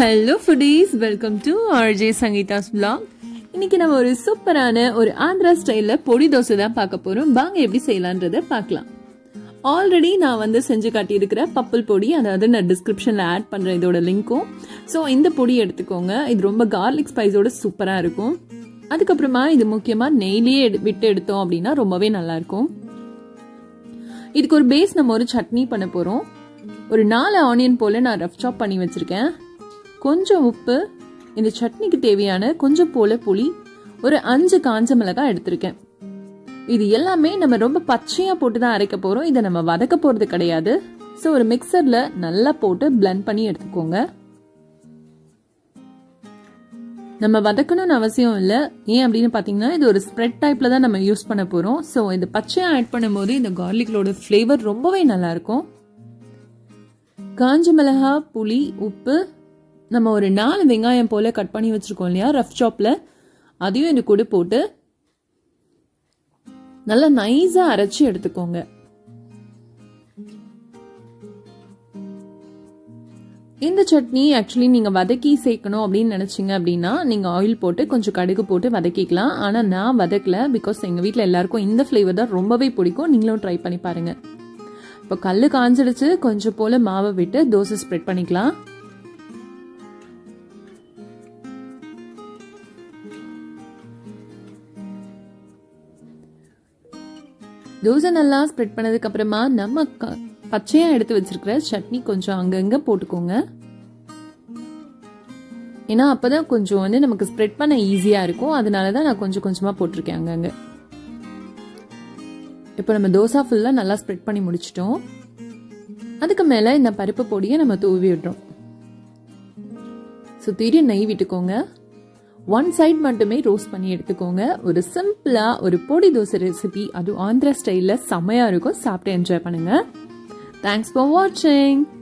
hello foodies welcome to RJ Sangeetha's vlog இன்னைக்கு நம்ம ஒரு சூப்பரான ஒரு ஆந்திரா ஸ்டைலில் பொடி தோசை தான் பார்க்க போகிறோம் வாங்க எப்படி செய்யலான்றதை பார்க்கலாம் ஆல்ரெடி நான் வந்து செஞ்சு காட்டியிருக்கிற பப்பல் பொடி அதாவது நான் டிஸ்கிரிப்ஷனில் ஆட் பண்ணுறேன் இதோட லிங்க்கும் ஸோ இந்த பொடி எடுத்துக்கோங்க இது ரொம்ப கார்லிக் ஸ்பைஸோட சூப்பராக இருக்கும் அதுக்கப்புறமா இது முக்கியமாக நெய்லியே எடு விட்டு எடுத்தோம் அப்படின்னா ரொம்பவே நல்லாயிருக்கும் இதுக்கு ஒரு பேஸ் நம்ம ஒரு சட்னி பண்ண போகிறோம் ஒரு நாலு ஆனியன் போல் நான் ரஃப் சாப் பண்ணி வச்சுருக்கேன் கொஞ்சம் உப்பு இந்த சட்னிக்கு தேவையான கொஞ்சம் போல புளி ஒரு அஞ்சு காஞ்ச மிளகாய் எடுத்திருக்கேன் இது எல்லாமே நம்ம ரொம்ப பச்சையாக போட்டு தான் அரைக்க போகிறோம் இதை நம்ம வதக்க போகிறது கிடையாது ஸோ ஒரு மிக்சரில் நல்லா போட்டு பிளெண்ட் பண்ணி எடுத்துக்கோங்க நம்ம வதக்கணும்னு அவசியம் இல்லை ஏன் அப்படின்னு பார்த்தீங்கன்னா இது ஒரு ஸ்ப்ரெட் டைப்பில் தான் நம்ம யூஸ் பண்ண போகிறோம் ஸோ இது பச்சையாக ஆட் பண்ணும்போது இந்த கார்லிக்லோட ஃப்ளேவர் ரொம்பவே நல்லாயிருக்கும் காஞ்ச மிளகா புளி உப்பு நம்ம ஒரு நாலு வெங்காயம் போல் கட் பண்ணி வச்சுருக்கோம் இல்லையா ரஃப் சாப்பில் அதையும் இந்த கூட போட்டு நல்லா நைஸாக அரைச்சி எடுத்துக்கோங்க இந்த சட்னி ஆக்சுவலி நீங்கள் வதக்கி சேர்க்கணும் அப்படின்னு நினச்சிங்க அப்படின்னா நீங்கள் ஆயில் போட்டு கொஞ்சம் கடுகு போட்டு வதக்கிக்கலாம் ஆனால் நான் வதக்கல பிகாஸ் எங்கள் வீட்டில் எல்லாருக்கும் இந்த ஃப்ளேவர் தான் ரொம்பவே பிடிக்கும் நீங்களும் ட்ரை பண்ணி பாருங்கள் இப்போ கல் காஞ்சிடுச்சு கொஞ்சம் போல் மாவை விட்டு தோசை ஸ்ப்ரெட் பண்ணிக்கலாம் தோசை நல்லா ஸ்ப்ரெட் பண்ணதுக்கு அப்புறமா நம்ம பச்சையா எடுத்து வச்சிருக்கிற சட்னி கொஞ்சம் அங்கங்க போட்டுக்கோங்க ஏன்னா அப்பதான் கொஞ்சம் வந்து நமக்கு ஸ்ப்ரெட் பண்ண ஈஸியா இருக்கும் அதனால தான் நான் கொஞ்சம் கொஞ்சமா போட்டிருக்கேன் அங்கங்க இப்போ நம்ம தோசை ஃபுல்லாக நல்லா ஸ்ப்ரெட் பண்ணி முடிச்சிட்டோம் அதுக்கு மேலே இந்த பருப்பு பொடியை நம்ம தூவி விடுறோம் சுற்றிட்டு நெய் விட்டுக்கோங்க ஒன் சைட் மட்டுமே ரோஸ்ட் பண்ணி எடுத்துக்கோங்க ஒரு சிம்பிளாக ஒரு பொடி தோசை ரெசிபி அது ஆந்திரா ஸ்டைலில் செம்மையாக இருக்கும் சாப்பிட்டு என்ஜாய் பண்ணுங்கள் தேங்க்ஸ் ஃபார் வாட்சிங்